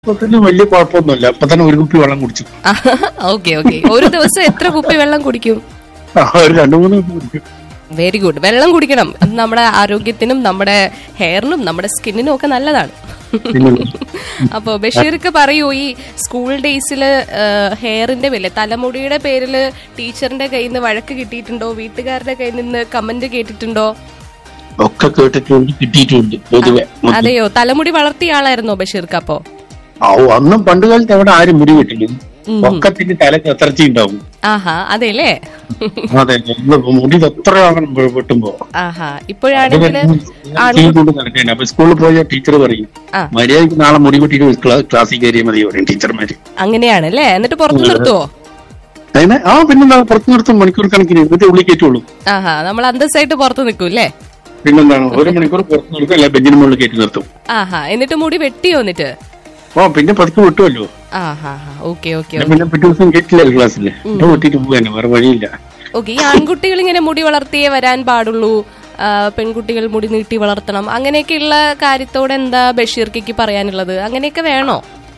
ഇപ്പൊ തന്നെ വലിയ കുഴപ്പമൊന്നുമില്ല ഇപ്പൊ തന്നെ ഒരു കുപ്പി വെള്ളം കുടിച്ചു ഓക്കെ ഓക്കെ ഒരു ദിവസം എത്ര കുപ്പി വെള്ളം കുടിക്കും ആ, ഒരു രണ്ടു മൂന്ന് കുപ്പി കുടിക്കും വെരി ഗുഡ് വെള്ളം കുടിക്കണം അത് നമ്മുടെ ആരോഗ്യത്തിനും നമ്മുടെ ഹെയറിനും നമ്മുടെ സ്കിന്നിനും ഒക്കെ നല്ലതാണ് പിന്നെ അപ്പൊ ബഷീർക്ക് പറയൂ ഈ സ്കൂൾ ഡേയ്സിൽ ഹെയറിന്റെ പേരില് തലമുടിയുടെ പേരില് ടീച്ചറിന്റെ കയ്യിൽ നിന്ന് വഴക്ക് കിട്ടിയിട്ടുണ്ടോ വീട്ടുകാരുടെ കയ്യിൽ നിന്ന് കമന്റ് കേട്ടിട്ടുണ്ടോ ഒക്കെ കേട്ടിട്ടുണ്ട് കിട്ടിയിട്ടുണ്ട് പൊതുവെ അതെയോ തലമുടി വളർത്തിയ ആളായിരുന്നോ ബഷീർക്ക് അപ്പോ ആ അന്നും പണ്ട് കാലത്ത് അവിടെ ആരും മുടി വെട്ടില്ല ഒക്കത്തിന് തല കത്തർച്ചി ഉണ്ടാവും ആഹാ അതെല്ലേ അതെ നമ്മള് മുടി എത്ര ആകണം വെട്ടുമ്പോ ആഹാ ഇപ്പോഴാണെങ്കിൽ ചെയ്തുകൊണ്ട് നടക്കേണ്ട അപ്പൊ സ്കൂളിൽ പോയ ടീച്ചർ പറയും ആ. മര്യാദയ്ക്ക് നാളെ മുടി വെട്ടിട്ട് ക്ലാ- ക്ലാസ്സിൽ കയറിയാൽ മതി പറയും ടീച്ചർമാര് അങ്ങനെയാണ് അല്ലേ എന്നിട്ട് പുറത്തു നിർത്തുവോ അതിനെ ആ പിന്നെന്താ പുറത്ത് നിർത്തും മണിക്കൂർ കണക്കിന് എന്നിട്ട് ഉള്ളിൽ കയറ്റുള്ളൂ ആഹാ നമ്മൾ അന്തസ്സായിട്ട് പുറത്തു നിൽക്കും അല്ലേ പിന്നെന്താണ് ഒരു മണിക്കൂർ പുറത്ത് നിർത്തും അല്ല ബെഞ്ചിന് മുകളിൽ കയറ്റി നിർത്തും ആഹാ എന്നിട്ട് മുടി വെട്ടിയോ എന്നിട്ട് ഓ പിന്നെ പതുക്കെ വിട്ടുമല്ലോ ആഹാ ഓക്കെ ഓക്കെ പിന്നെ പിന്നെ പിറ്റേ ദിവസം കേട്ടില്ലല്ലോ ക്ലാസ്സിൽ ഇപ്പൊ വെട്ടിട്ട് പോകാൻ വേറെ വഴിയില്ല ഓക്കെ ഈ ആൺകുട്ടികൾ ഇങ്ങനെ മുടി വളർത്തിയേ വരാൻ പാടുള്ളൂ ആ, പെൺകുട്ടികൾ മുടി നീട്ടി വളർത്തണം അങ്ങനെയൊക്കെയുള്ള കാര്യത്തോട് എന്താ ബഷീർക്കയ്ക്ക് പറയാനുള്ളത് അങ്ങനെയൊക്കെ വേണോ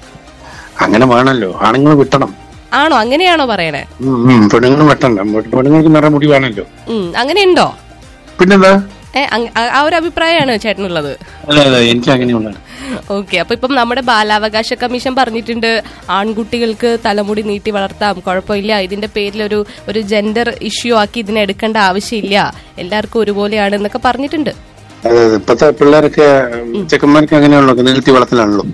അങ്ങനെ വേണമല്ലോ ആണുങ്ങൾ വിട്ടണം ആണോ അങ്ങനെയാണോ പറയണേ പെണ്ണുങ്ങൾ വെട്ടണ്ട പെണ്ണുങ്ങൾക്ക് നിറ മുടി വേണമല്ലോ ഉം അങ്ങനെയുണ്ടോ പിന്നെന്താ ഏ അങ്- ആ- ആ ഒരു അഭിപ്രായമാണ് ചേട്ടനുള്ളത് അല്ല അല്ല എനിക്ക് അങ്ങനെയുള്ള ഓക്കെ അപ്പൊ ഇപ്പം നമ്മുടെ ബാലാവകാശ കമ്മീഷൻ പറഞ്ഞിട്ടുണ്ട് ആൺകുട്ടികൾക്ക് തലമുടി നീട്ടി വളർത്താം കുഴപ്പമില്ല ഇതിന്റെ പേരിൽ ഒരു ഒരു ജെൻഡർ ഇഷ്യൂ ആക്കി ഇതിനെ എടുക്കേണ്ട ആവശ്യമില്ല എല്ലാവർക്കും ഒരുപോലെയാണ് എന്നൊക്കെ പറഞ്ഞിട്ടുണ്ട് അതെ അതെ ഇപ്പത്തെ പിള്ളേരൊക്കെ ചെക്കന്മാർക്ക് അങ്ങനെയാണല്ലോ നീട്ടി വളർത്തലാണല്ലോ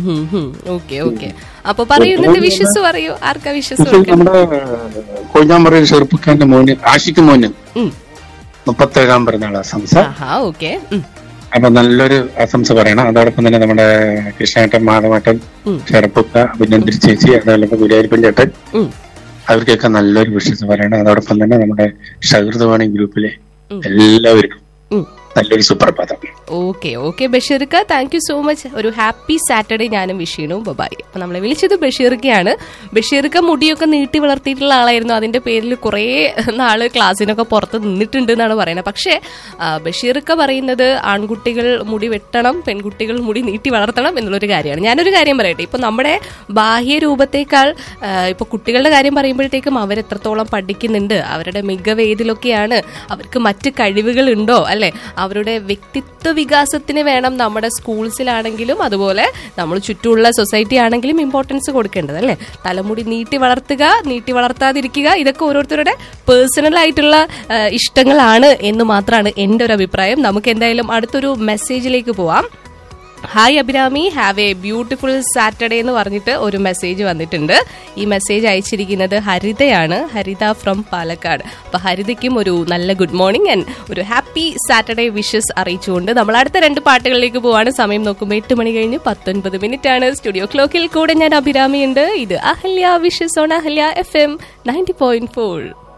ഓക്കെ ഓക്കെ അപ്പൊ പറയൂ എന്നിട്ട് വിശ്വസ് പറയൂ ആർക്കാ വിശ്വസ് പക്ഷേ നമ്മുടെ കൊഴിഞ്ഞാമ്പറയിൽ ഷെർപ്പുഖാന്റെ മോന് ആഷിക്ക് മോന് ഉം. മുപ്പത്തേഴാം പിറന്നാൾ ആശംസ ആഹാ ഓക്കെ അപ്പൊ നല്ലൊരു ആശംസ പറയണം അതോടൊപ്പം തന്നെ നമ്മുടെ കൃഷ്ണേട്ടൻ മാധവേട്ടൻ ഷെർപ്പുക്ക അഭിനന്ദിരി ചേച്ചി അതോടൊപ്പം ഗുരുവായൂരപ്പൻ ചേട്ടൻ അവർക്കൊക്കെ നല്ലൊരു വിശ്വസ് പറയണം അതോടൊപ്പം തന്നെ നമ്മുടെ ഷഹൃദവാണി ഗ്രൂപ്പിലെ എല്ലാവർക്കും നല്ലൊരു സുപ്രഭാതം ഓക്കെ ഓക്കെ ബഷീർക്ക് താങ്ക് യു സോ മച്ച് ഒരു ഹാപ്പി സാറ്റർഡേ ഞാനും വിഷീണു ബബായി അപ്പൊ നമ്മളെ വിളിച്ചത് ബഷീർക്കയാണ് ബഷീർക്ക് മുടിയൊക്കെ നീട്ടി വളർത്തിയിട്ടുള്ള ആളായിരുന്നു അതിന്റെ പേരിൽ കുറേ നാള് ക്ലാസ്സിനൊക്കെ പുറത്ത് നിന്നിട്ടുണ്ട് എന്നാണ് പറയുന്നത് പക്ഷേ ആ, ബഷീർക്ക് പറയുന്നത് ആൺകുട്ടികൾ മുടി വെട്ടണം പെൺകുട്ടികൾ മുടി നീട്ടി വളർത്തണം എന്നുള്ളൊരു കാര്യമാണ് ഞാനൊരു കാര്യം പറയട്ടെ ഇപ്പൊ നമ്മുടെ ബാഹ്യ രൂപത്തേക്കാൾ ആ, ഇപ്പൊ കുട്ടികളുടെ കാര്യം പറയുമ്പോഴത്തേക്കും അവരെത്രത്തോളം പഠിക്കുന്നുണ്ട് അവരുടെ മികവ് ഏതിലൊക്കെയാണ് അവർക്ക് മറ്റ് കഴിവുകൾ ഉണ്ടോ അല്ലെ അവരുടെ വ്യക്തിത്വ വികാസത്തിന് വേണം നമ്മുടെ സ്കൂൾസിലാണെങ്കിലും അതുപോലെ നമ്മൾ ചുറ്റുമുള്ള സൊസൈറ്റി ആണെങ്കിലും ഇമ്പോർട്ടൻസ് കൊടുക്കേണ്ടത് അല്ലെ തലമുടി നീട്ടി വളർത്തുക നീട്ടി വളർത്താതിരിക്കുക ഇതൊക്കെ ഓരോരുത്തരുടെ പേഴ്സണൽ ആയിട്ടുള്ള ആ, ഇഷ്ടങ്ങളാണ് എന്ന് മാത്രമാണ് എൻ്റെ ഒരു അഭിപ്രായം നമുക്ക് എന്തായാലും അടുത്തൊരു മെസ്സേജിലേക്ക് പോവാം hi Abhirami have a beautiful Saturday എന്ന് പറഞ്ഞിട്ട് ഒരു മെസ്സേജ് വന്നിട്ടുണ്ട് ഈ മെസ്സേജ് അയച്ചിരിക്കുന്നത് ഹരിതയാണ് ഹരിത ഫ്രം പാലക്കാട് അപ്പൊ ഹരിതയ്ക്കും ഒരു നല്ല ഗുഡ് മോർണിംഗ് ആൻഡ് ഒരു ഹാപ്പി സാറ്റർഡേ വിഷസ് അറിയിച്ചുകൊണ്ട് നമ്മൾ അടുത്ത രണ്ട് പാട്ടുകളിലേക്ക് പോവാണ് സമയം നോക്കുമ്പോൾ എട്ട് മണി കഴിഞ്ഞ് പത്തൊൻപത് മിനിറ്റ് ആണ് സ്റ്റുഡിയോ ക്ലോക്കിൽ കൂടെ ഞാൻ അഭിരാമി ഉണ്ട് ഇത് Ahalya wishes on Ahalya F M ninety point four